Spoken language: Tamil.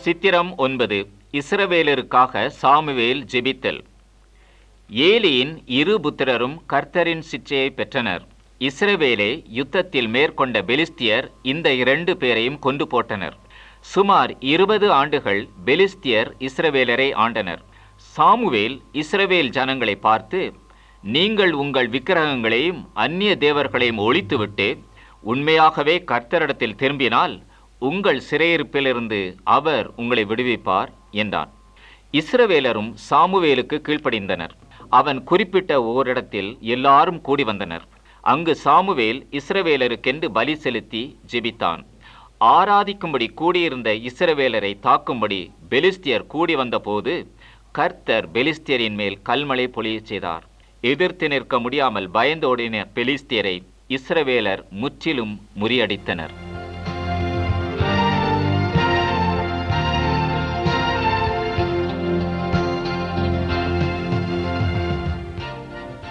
சித்திரம் ஒன்பது இஸ்ரவேலருக்காக சாமுவேல் ஜெபித்தல் ஏலியின் இரு புத்திரரும் கர்த்தரின் சிற்றையை பெற்றனர் இஸ்ரவேலை யுத்தத்தில் மேற்கொண்ட பெலிஸ்தியர் இந்த இரண்டு பேரையும் கொண்டு போட்டனர் சுமார் இருபது ஆண்டுகள் பெலிஸ்தியர் இஸ்ரவேலரை ஆண்டனர் சாமுவேல் இஸ்ரவேல் ஜனங்களை பார்த்து நீங்கள் உங்கள் விக்கிரகங்களையும் அந்நிய தேவர்களையும் ஒழித்துவிட்டு உண்மையாகவே கர்த்தரிடத்தில் திரும்பினால் உங்கள் சிறையிருப்பிலிருந்து அவர் உங்களை விடுவிப்பார் என்றான் இஸ்ரவேலரும் சாமுவேலுக்கு கீழ்ப்படிந்தனர் அவன் குறிப்பிட்ட ஓரிடத்தில் எல்லாரும் கூடி வந்தனர் அங்கு சாமுவேல் இஸ்ரவேலருக்கென்று பலி செலுத்தி ஜெபித்தான் ஆராதிக்கும்படி கூடியிருந்த இஸ்ரவேலரை தாக்கும்படி பெலிஸ்தியர் கூடி வந்தபோது கர்த்தர் பெலிஸ்தியரின் மேல் கல்மழை பொழியச் செய்தார் எதிர்த்து நிற்க முடியாமல் பயந்தோடின பெலிஸ்தியரை இஸ்ரவேலர் முற்றிலும் முறியடித்தனர்